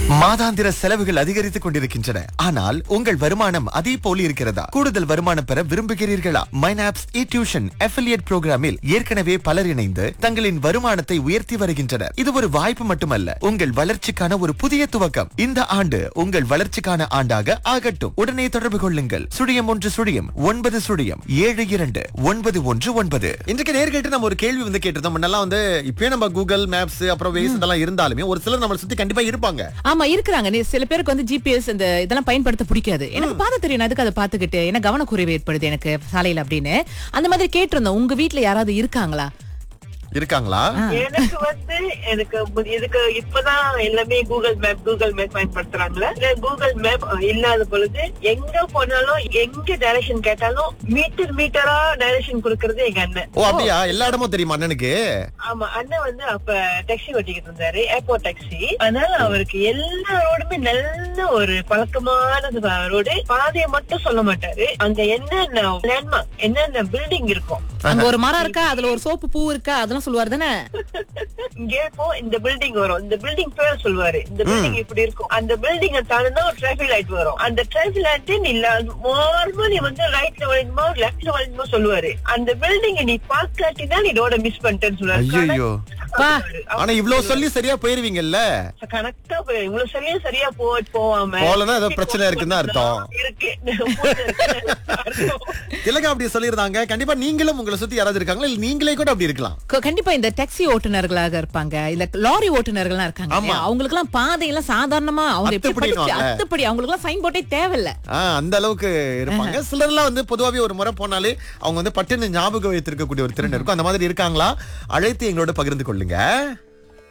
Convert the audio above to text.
மாதாந்திர செலவுகள் அதிகரித்துக் கொண்டிருக்கின்றன ஆனால் உங்கள் வருமானம் அதே போல் இருக்கிறதா கூடுதல் வருமானம் பெற விரும்புகிறீர்களா மைனாப்ஸ் இ டியூஷன் அஃபிலியேட் புரோகிராமில் ஏற்கனவே பலர் இணைந்து தங்களின் வருமானத்தை உயர்த்தி வருகின்றனர் இது ஒரு வாய்ப்பு மட்டுமல்ல உங்கள் வளர்ச்சிக்கான ஒரு புதிய துவக்கம் இந்த ஆண்டு உங்கள் வளர்ச்சிக்கான ஆண்டாக ஆகட்டும் உடனே தொடர்பு கொள்ளுங்கள் சுழியம் ஒன்று சுழியம் ஒன்பது சுழியம் ஏழு இரண்டு ஒன்பது ஒன்று ஒன்பது இன்றைக்கு நேர்கிட்ட நம்ம ஒரு கேள்வி வந்து கேட்டிருந்தோம் முன்னெல்லாம் வந்து இப்பயே நம்ம கூகுள் மேப்ஸ் அப்புறம் வேஸ் இதெல்லாம் இருந்தாலுமே ஒரு சிலர் நம்மளை சுத்தி கண்டிப்பா இருப்பாங்க ஆமா இருக்கிறாங்க நீ- சில பேருக்கு வந்து ஜிபிஎஸ் இந்த இதெல்லாம் பயன்படுத்த பிடிக்காது எனக்கு பார்த்து தெரியும் நான் எதுக்கு அதை பார்த்துக்கிட்டு என்ன கவனக்குறைவு ஏற்படுது எனக்கு சாலையில அப்படின்னு அந்த மாதிரி கேட்டிருந்தோம் உங்க வீட்ல யாராவது இருக்காங்களா இருக்காங்களா எனக்கு வந்து எனக்கு மு- இதுக்கு இப்பதான் எல்லாமே கூகுள் மேப் கூகுள் மேப் பயன்படுத்துறாங்களா கூகுள் மேப் இல்லாத பொழுது எங்க போனாலும் எங்க டைரக்ஷன் கேட்டாலும் மீட்டர் மீட்டரா டைரக்ஷன் கொடுக்கறது எங்க அண்ணன் ஓ அப்படியா எல்லா இடமும் தெரியுமா அண்ணனுக்கு ஆமா அண்ணன் வந்து அப்ப டாக்ஸி ஓட்டிக்கிட்டு இருந்தாரு ஏர்போர்ட் டாக்ஸி அதனால அவருக்கு எல்லா ரோடுமே நல்ல ஒரு பழக்கமான ரோடு பாதையை மட்டும் சொல்ல மாட்டாரு அங்க என்னென்ன லேண்ட்மார்க் என்னென்ன பில்டிங் இருக்கும் அங்க ஒரு மரம் இருக்கா அதுல ஒரு சோப்பு பூ இருக்கா அதெல்லாம் சொல்லுவாரு தானே இங்கே இப்போ இந்த பில்டிங் வரும் இந்த பில்டிங் பேர் சொல்லுவாரு இந்த பில்டிங் இப்படி இருக்கும் அந்த பில்டிங் தாண்டினா ஒரு டிராபிக் லைட் வரும் அந்த டிராபிக் லைட் நீ நார்மலா நீ வந்து ரைட்ல வளையுமா லெப்ட்ல வளையுமா சொல்லுவாரு அந்த பில்டிங் நீ பார்க்காட்டினா நீ ரோட மிஸ் பண்ணிட்டேன்னு சொல்லுவாரு ஐயோ பா. ஆனா இவ்வளவு சொல்லி சரியா போயிருவீங்கல்ல கணக்கா போய் இவ்வளவு சரியா சரியா போ போவாம போகலன்னா ஏதோ பிரச்சனை இருக்குன்னு தான் அர்த்தம். இருக்கு திலகா அப்படி சொல்லியிருந்தாங்க கண்டிப்பா நீங்களும் உங்களை சுத்தி யாராவது இருக்காங்களா இல்ல நீங்களே கூட அப்படி இருக்கலாம் க- கண்டிப்பா இந்த டாக்ஸி ஓட்டுநர்களாக இருப்பாங்க இல்ல லாரி ஓட்டுநர்கள்லாம் இருக்காங்க ஆமா. அவங்களுக்கு எல்லாம் பாதை எல்லாம் சாதாரணமா அவங்க எப்படி படிச்சு அத்துப்படின்னுவாங்க. அத்துப்படி அவங்களுக்கு எல்லாம் சைன் போட்டே தேவையில்ல ஆஹ் அந்த அளவுக்கு இருப்பாங்க சிலர்லாம் வந்து பொதுவாவே ஒரு முறை போனாலே அவங்க வந்து பட்டுன்னு ஞாபகம் வைத்திருக்கக்கூடிய ஒரு திறன் இருக்கும் அந்த மாதிரி இருக்காங்களா அழைத்து எங்களோட பகிர்ந்து கொள்ளுங்க